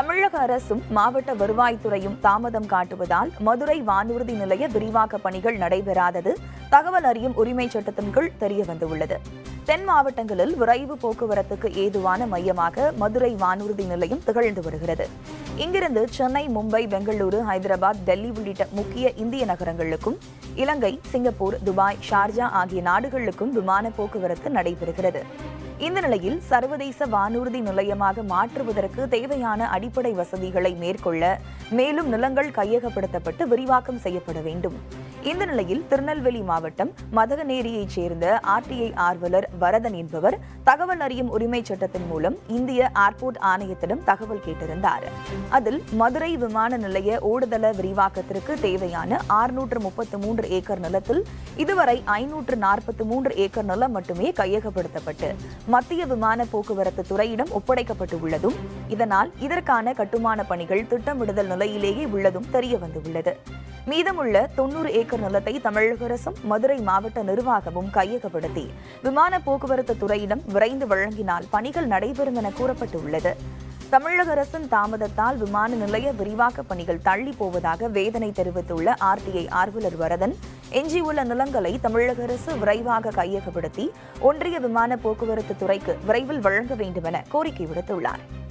தமிழக அரசும் மாவட்ட வருவாய்த்துறையும் தாமதம் காட்டுவதால் மதுரை வானூர்தி நிலைய விரிவாக்க பணிகள் நடைபெறாதது தகவல் அறியும் உரிமை சட்டத்தின் கீழ் தெரியவந்துள்ளது தென் மாவட்டங்களில் விரைவு போக்குவரத்துக்கு ஏதுவான மையமாக மதுரை வானூர்தி நிலையம் திகழ்ந்து வருகிறது இங்கிருந்து சென்னை மும்பை பெங்களூரு ஹைதராபாத் டெல்லி உள்ளிட்ட முக்கிய இந்திய நகரங்களுக்கும் இலங்கை சிங்கப்பூர் துபாய் ஷார்ஜா ஆகிய நாடுகளுக்கும் விமான போக்குவரத்து நடைபெறுகிறது இந்த நிலையில் சர்வதேச வானூர்தி நிலையமாக மாற்றுவதற்கு தேவையான அடிப்படை வசதிகளை மேற்கொள்ள மேலும் நிலங்கள் கையகப்படுத்தப்பட்டு விரிவாக்கம் செய்யப்பட வேண்டும் இந்த நிலையில் திருநெல்வேலி மாவட்டம் மதகநேரியைச் சேர்ந்த ஆர்டிஐ ஆர்வலர் வரதன் என்பவர் தகவல் அறியும் உரிமை சட்டத்தின் மூலம் இந்திய ஏர்போர்ட் ஆணையத்திடம் தகவல் கேட்டிருந்தார் அதில் மதுரை விமான நிலைய ஓடுதள விரிவாக்கத்திற்கு தேவையான ஆறுநூற்று முப்பத்து மூன்று ஏக்கர் நிலத்தில் இதுவரை ஐநூற்று நாற்பத்தி மூன்று ஏக்கர் நிலம் மட்டுமே கையகப்படுத்தப்பட்டு மத்திய விமான போக்குவரத்து துறையிடம் ஒப்படைக்கப்பட்டு உள்ளதும் இதனால் இதற்கான கட்டுமான பணிகள் திட்டமிடுதல் நிலையிலேயே உள்ளதும் தெரிய வந்துள்ளது மீதமுள்ள தொன்னூறு ஏக்கர் நிலத்தை தமிழக அரசும் மதுரை மாவட்ட நிர்வாகமும் கையகப்படுத்தி விமான போக்குவரத்து துறையிடம் விரைந்து வழங்கினால் பணிகள் நடைபெறும் என கூறப்பட்டுள்ளது தமிழக அரசின் தாமதத்தால் விமான நிலைய விரிவாக்க பணிகள் தள்ளி போவதாக வேதனை தெரிவித்துள்ள ஆர்டிஐ ஆர்வலர் வரதன் எஞ்சியுள்ள நிலங்களை தமிழக அரசு விரைவாக கையகப்படுத்தி ஒன்றிய விமான போக்குவரத்து துறைக்கு விரைவில் வழங்க வேண்டும் என கோரிக்கை விடுத்துள்ளார்